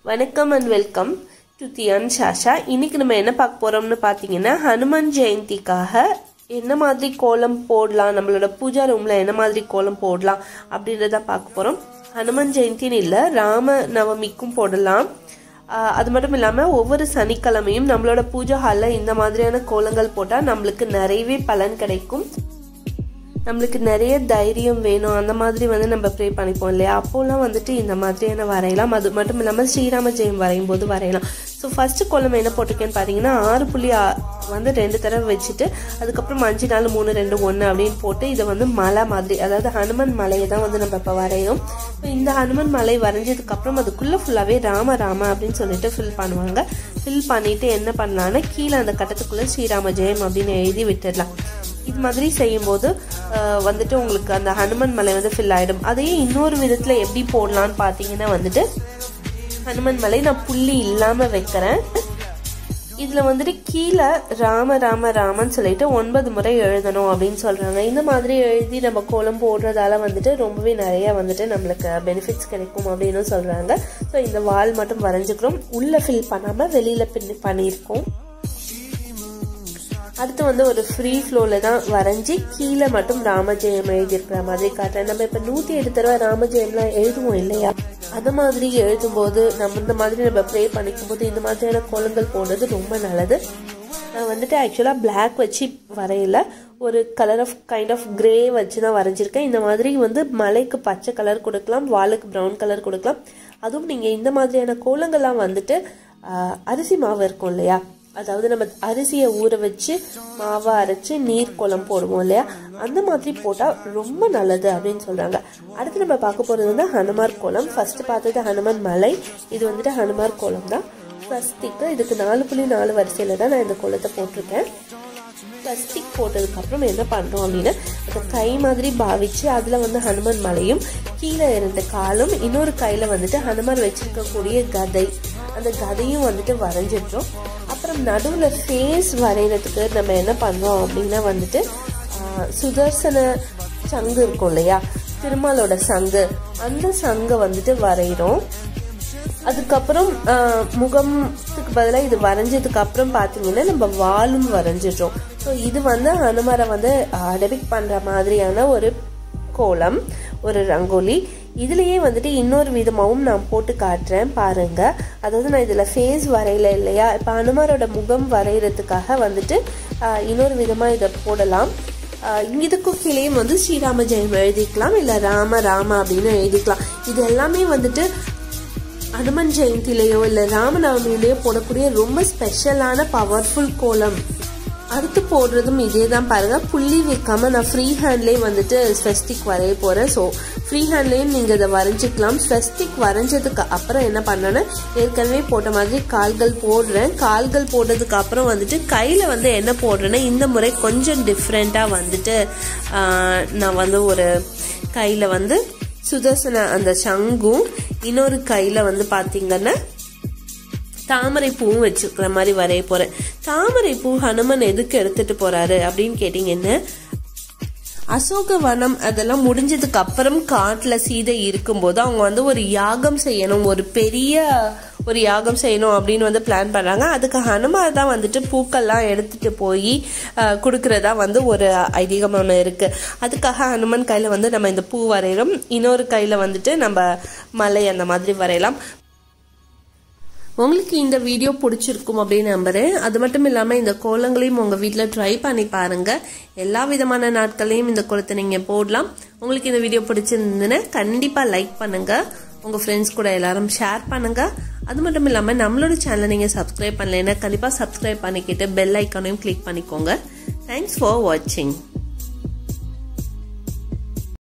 வணக்கம் and welcome to தியான் ஷாஷா இன்னைக்கு நம்ம என்ன பார்க்க போறோம்னு பார்த்தீங்கன்னா ஹனுமன் ஜெயந்திக்காக என்ன மாதிரி கோலம் போடலாம் நம்மளோட பூஜா ரூம்ல என்ன மாதிரி கோலம் போடலாம் அப்படின்றத பார்க்க போறோம் ஹனுமன் ஜெயந்தின்னு இல்லை ராம நவமிக்கும் போடலாம் ஆஹ் அது மட்டும் இல்லாமல் ஒவ்வொரு சனிக்கிழமையும் நம்மளோட பூஜா ஹாலில் இந்த மாதிரியான கோலங்கள் போட்டால் நம்மளுக்கு நிறையவே பலன் கிடைக்கும் நம்மளுக்கு நிறைய தைரியம் வேணும் அந்த மாதிரி வந்து நம்ம ப்ரே பண்ணிப்போம் இல்லையா அப்போல்லாம் வந்துட்டு இந்த மாதிரியான வரையலாம் அது மட்டும் இல்லாமல் ஸ்ரீராம ஜெயம் வரையும் போது வரையலாம் ஸோ ஃபர்ஸ்ட் கோலம் என்ன போட்டிருக்கேன்னு பார்த்தீங்கன்னா ஆறு புள்ளி ஆ- வந்து ரெண்டு தடவை வச்சுட்டு அதுக்கப்புறம் அஞ்சு நாலு மூணு ரெண்டு ஒன்று அப்படின்னு போட்டு இதை வந்து மலை மாதிரி அதாவது ஹனுமன் மலையை தான் வந்து நம்ம இப்போ வரைகிறோம் ஸோ இந்த ஹனுமன் மலை வரைஞ்சதுக்கு அப்புறம் அதுக்குள்ளே ஃபுல்லாகவே ராம ராம அப்படின்னு சொல்லிட்டு ஃபில் பண்ணுவாங்க ஃபில் பண்ணிட்டு என்ன பண்ணலான்னா கீழே அந்த கட்டத்துக்குள்ளே ஸ்ரீராம ஜெயம் அப்படின்னு எழுதி விட்டுடலாம் இது மாதிரி செய்யும்போது அஹ், வந்துட்டு உங்களுக்கு அந்த ஹனுமன் மலை வந்து ஃபில் ஆயிடும் அதையே இன்னொரு விதத்துல எப்படி போடலாம்னு பார்த்தீங்கன்னா வந்துட்டு ஹனுமன் மலை நான் புள்ளி இல்லாம வைக்கிறேன் இதுல வந்துட்டு கீழே ராம ராம ராமன்னு சொல்லிட்டு ஒன்பது முறை எழுதணும் அப்படின்னு சொல்றாங்க இந்த மாதிரி எழுதி நம்ம கோலம் போடுறதால வந்துட்டு ரொம்பவே நிறைய வந்துட்டு நம்மளுக்கு பெனிஃபிட்ஸ் கிடைக்கும் அப்படின்னு சொல்றாங்க ஸோ இந்த வால் மட்டும் வரைஞ்சுக்கிறோம் உள்ள ஃபில் பண்ணாம வெளியில பின் பண்ணியிருக்கோம் அடுத்து வந்து ஒரு ஃப்ரீ ஃப்ளோவில் தான் வரைஞ்சி கீழே மட்டும் ராமஜெயம் எழுதியிருக்கிற மாதிரி காட்டுறேன் நம்ம இப்போ நூற்றி எட்டு தடவை ராமஜெயம்லாம் எழுதுவோம் இல்லையா அது மாதிரி எழுதும்போது நம்ம இந்த மாதிரி நம்ம ப்ரே பண்ணிக்கும் போது இந்த மாதிரியான கோலங்கள் போடுறது ரொம்ப நல்லது நான் வந்துட்டு ஆக்சுவலாக Black வச்சு வரையல ஒரு colour of kind of grey வச்சு தான் வரைஞ்சிருக்கேன் இந்த மாதிரி வந்து மலைக்கு பச்சை கலர் கொடுக்கலாம் வாலுக்கு ப்ரௌன் கலர் கொடுக்கலாம் அதுவும் நீங்கள் இந்த மாதிரியான கோலங்கள்லாம் வந்துட்டு ஆஹ், அரிசி மாவு இருக்கும் இல்லையா அதாவது நம்ம அரிசியை ஊற வச்சு மாவை அரைச்சு நீர் குழம்பு போடுவோம் இல்லையா அந்த மாதிரி போட்டால் ரொம்ப நல்லது அப்படின்னு சொல்றாங்க அடுத்து நம்ம பார்க்க போறது வந்து ஹனுமார் கோலம் ஃபர்ஸ்ட் பார்த்தது ஹனுமன் மலை இது வந்துட்டு ஹனுமார் கோலம் தான் ஸ்வஸ்திக்கு இதுக்கு நாலு புள்ளி நாலு வரிசையில தான் நான் இந்த கோலத்தை போட்டிருக்கேன் பிளாஸ்டிக் போட்டதுக்கு அப்புறம் என்ன பண்றோம் அப்படின்னா அந்த கை மாதிரி பாவிச்சு அதுல வந்து ஹனுமன் மலையும் கீழே இருந்த காலும் இன்னொரு கையில வந்துட்டு ஹனுமார் வச்சிருக்கக்கூடிய கதை அந்த கதையும் வந்துட்டு வரைஞ்சிடுறோம் அப்புறம் நடுவுல ஃபேஸ் வரைகிறதுக்கு நம்ம என்ன பண்றோம் அப்படின்னா வந்துட்டு ஆஹ், சுதர்சன சங்கு இருக்கும் இல்லையா திருமாலோட சங்கு அந்த சங்கை வந்துட்டு வரைகிறோம் அதுக்கப்புறம் ஆஹ், முகத்துக்கு பதிலாக இது வரைஞ்சதுக்கு அப்புறம் பார்த்தீங்கன்னா நம்ம வாலும் வரைஞ்சிடுறோம் ஸோ இது வந்து ஹனுமரை வந்து டெபிக் பண்ணுற மாதிரியான ஒரு கோலம் ஒரு ரங்கோலி இதுலயே வந்துட்டு இன்னொரு விதமாகவும் நான் போட்டு காட்டுறேன் பாருங்க அதாவது நான் இதில் ஃபேஸ் வரையல இல்லையா இப்போ ஹனுமாரோட முகம் வரைகிறதுக்காக வந்துட்டு ஆஹ், இன்னொரு விதமாக இதை போடலாம் ஆஹ் இதுக்கும் கீழேயும் வந்து ஸ்ரீராம ஜெயம் எழுதிக்கலாம் இல்லை ராம ராம அப்படின்னு எழுதிக்கலாம் இது எல்லாமே வந்துட்டு ஹனுமன் ஜெயந்திலேயோ இல்லை ராமநவமியிலேயோ போடக்கூடிய ரொம்ப ஸ்பெஷலான பவர்ஃபுல் கோலம் அடுத்து போடுறதும் இதே தான் பாருங்க புள்ளி வைக்காம நான் ஃப்ரீ ஹேண்ட்லேயே வந்துட்டு ஸ்வஸ்திக் வரைய போறேன் ஸோ ஃப்ரீ ஹேண்ட்லேயும் நீங்கள் இதை வரைஞ்சிக்கலாம் ஸ்வஸ்திக் வரைஞ்சதுக்கு அப்புறம் என்ன பண்ணேன்னா ஏற்கனவே போட்ட மாதிரி கால்கள் போடுறேன் கால்கள் போட்டதுக்கு அப்புறம் வந்துட்டு கையில் வந்து என்ன போடுறேன்னா இந்த முறை கொஞ்சம் டிஃப்ரெண்ட்டாக வந்துட்டு ஆஹ், நான் வந்து ஒரு கையில் வந்து சுதர்சன அந்த சங்கும் இன்னொரு கையில வந்து பாத்தீங்கன்னா தாமரை பூவும் வச்சிருக்கிற மாதிரி வரைய போறேன் தாமரை பூ ஹனுமன் எதுக்கு எடுத்துட்டு போறாரு அப்படின்னு கேட்டீங்கன்னா அசோக வனம் அதெல்லாம் முடிஞ்சதுக்கு அப்புறம் காட்டுல சீதை இருக்கும்போது அவங்க வந்து ஒரு யாகம் செய்யணும் ஒரு பெரிய ஒரு யாகம் செய்யணும் அப்படின்னு வந்து பிளான் பண்றாங்க அதுக்கு ஹனுமார் தான் வந்துட்டு பூக்கள்லாம் எடுத்துட்டு போய் அஹ், கொடுக்கறதா வந்து ஒரு ஐதீகம் ஒன்று இருக்கு அதுக்காக ஹனுமன் கையில வந்து நம்ம இந்த பூ வரைகிறோம் இன்னொரு கையில வந்துட்டு நம்ம மலை அந்த மாதிரி வரையலாம் உங்களுக்கு இந்த வீடியோ பிடிச்சிருக்கும் அப்படின்னு நம்புறேன் அது மட்டும் இல்லாமல் இந்த கோலங்களையும் உங்கள் வீட்டில் ட்ரை பண்ணி பாருங்க எல்லா விதமான நாட்களையும் இந்த கோலத்தை நீங்கள் போடலாம் உங்களுக்கு இந்த வீடியோ பிடிச்சிருந்ததுன்னா கண்டிப்பாக லைக் பண்ணுங்க உங்கள் ஃப்ரெண்ட்ஸ் கூட எல்லாரும் ஷேர் பண்ணுங்க அது மட்டும் இல்லாமல் நம்மளோட சேனலை நீங்கள் சப்ஸ்கிரைப் பண்ணலைன்னா கண்டிப்பாக சப்ஸ்கிரைப் பண்ணிக்கிட்டு பெல் ஐக்கானையும் கிளிக் பண்ணிக்கோங்க தேங்க்ஸ் ஃபார் வாட்சிங்